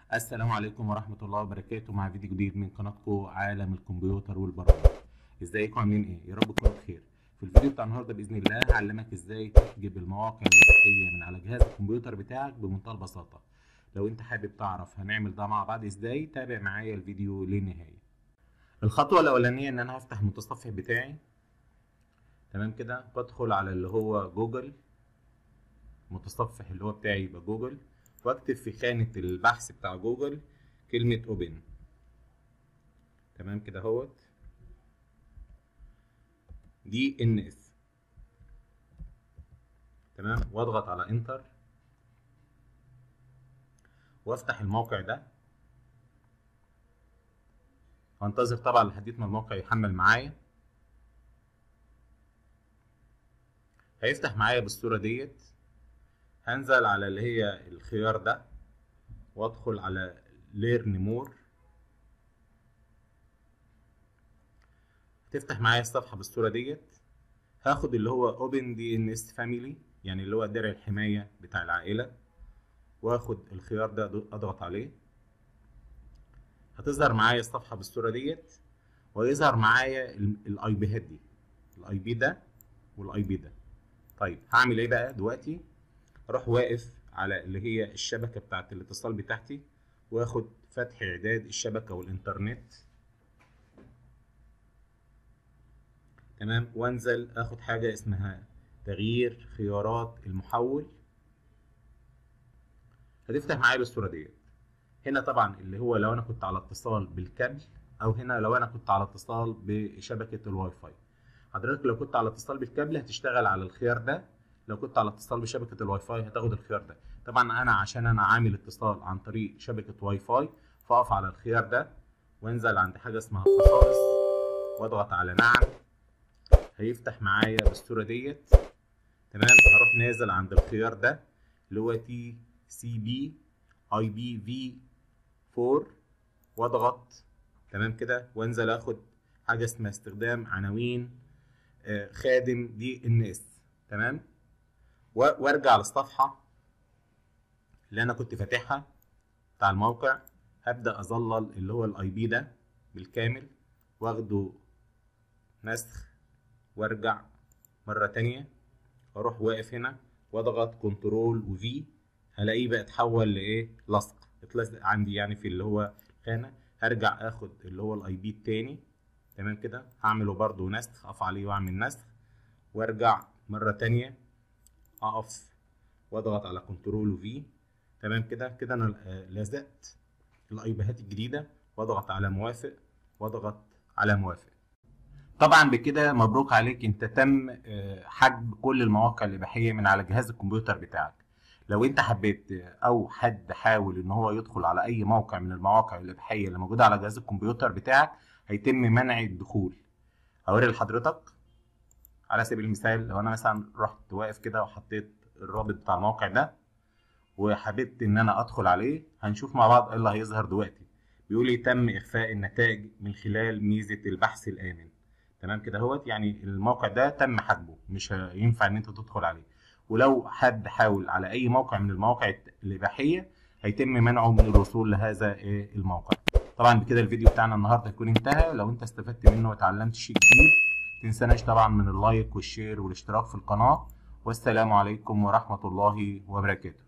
السلام عليكم ورحمة الله وبركاته مع فيديو جديد من قناتكم عالم الكمبيوتر والبرامج ازيكم عاملين ايه يا رب تكونوا بخير في الفيديو بتاع النهارده باذن الله هعلمك ازاي تحجب المواقع الاباحيه من على جهاز الكمبيوتر بتاعك بمنتهى البساطه لو انت حابب تعرف هنعمل ده مع بعض ازاي تابع معايا الفيديو للنهايه الخطوه الاولانيه ان انا هفتح المتصفح بتاعي تمام كده بدخل على اللي هو جوجل المتصفح اللي هو بتاعي يبقى جوجل واكتب في خانة البحث بتاع جوجل كلمة اوبن تمام كده اهوت دي ان اس تمام واضغط على انتر وافتح الموقع ده وانتظر طبعا لحد ما الموقع يحمل معايا هيفتح معايا بالصورة ديت هنزل على اللي هي الخيار ده وادخل على ليرن مور هتفتح معايا الصفحه بالصوره ديت هاخد اللي هو اوبن دي ان اس فاميلي يعني اللي هو درع الحمايه بتاع العائله واخد الخيار ده اضغط عليه هتظهر معايا الصفحه بالصوره ديت ويظهر معايا الاي بيهات دي الاي بي ده والاي بي ده طيب هعمل ايه بقى دلوقتي اروح واقف على اللي هي الشبكه بتاعه الاتصال بتاعتي واخد فتح اعداد الشبكه والانترنت تمام وانزل اخد حاجه اسمها تغيير خيارات المحول هتفتح معايا بالصوره ديت هنا طبعا اللي هو لو انا كنت على اتصال بالكابل او هنا لو انا كنت على اتصال بشبكه الواي فاي حضرتك لو كنت على اتصال بالكابل هتشتغل على الخيار ده لو كنت على اتصال بشبكه الواي فاي هتاخد الخيار ده طبعا انا عشان انا عامل اتصال عن طريق شبكه واي فاي فاقف على الخيار ده وانزل عند حاجه اسمها خصائص واضغط على نعم هيفتح معايا بالصوره ديت تمام هروح نازل عند الخيار ده اللي هو تي سي بي اي بي في 4 واضغط تمام كده وانزل اخد حاجه اسمها استخدام عناوين خادم دي ان اس تمام وارجع للصفحه اللي انا كنت فاتحها بتاع الموقع هبدا اظلل اللي هو الاي بي ده بالكامل واخده نسخ وارجع مره تانية واروح واقف هنا واضغط كنترول وفي هلاقيه بقى اتحول لايه لصق اتلصق عندي يعني في اللي هو خانه هرجع اخد اللي هو الاي بي التاني تمام كده هعمله برضو نسخ اقف عليه واعمل نسخ وارجع مره تانية اقف واضغط على كنترول وفي تمام كده كده انا لزقت الايبيهات الجديده واضغط على موافق واضغط على موافق طبعا بكده مبروك عليك انت تم حجب كل المواقع الاباحيه من على جهاز الكمبيوتر بتاعك لو انت حبيت او حد حاول ان هو يدخل على اي موقع من المواقع الاباحيه اللي موجوده على جهاز الكمبيوتر بتاعك هيتم منع الدخول هوري لحضرتك على سبيل المثال لو انا مثلا رحت واقف كده وحطيت الرابط بتاع الموقع ده وحبيت ان انا ادخل عليه هنشوف مع بعض ايه اللي هيظهر دلوقتي بيقول لي تم اخفاء النتائج من خلال ميزه البحث الامن تمام كده اهوت يعني الموقع ده تم حجبه مش هينفع ان انت تدخل عليه ولو حد حاول على اي موقع من المواقع الاباحيه هيتم منعه من الوصول لهذا الموقع طبعا بكده الفيديو بتاعنا النهارده يكون انتهى لو انت استفدت منه وتعلمت شيء جديد تنساناش طبعا من اللايك والشير والاشتراك في القناه والسلام عليكم ورحمه الله وبركاته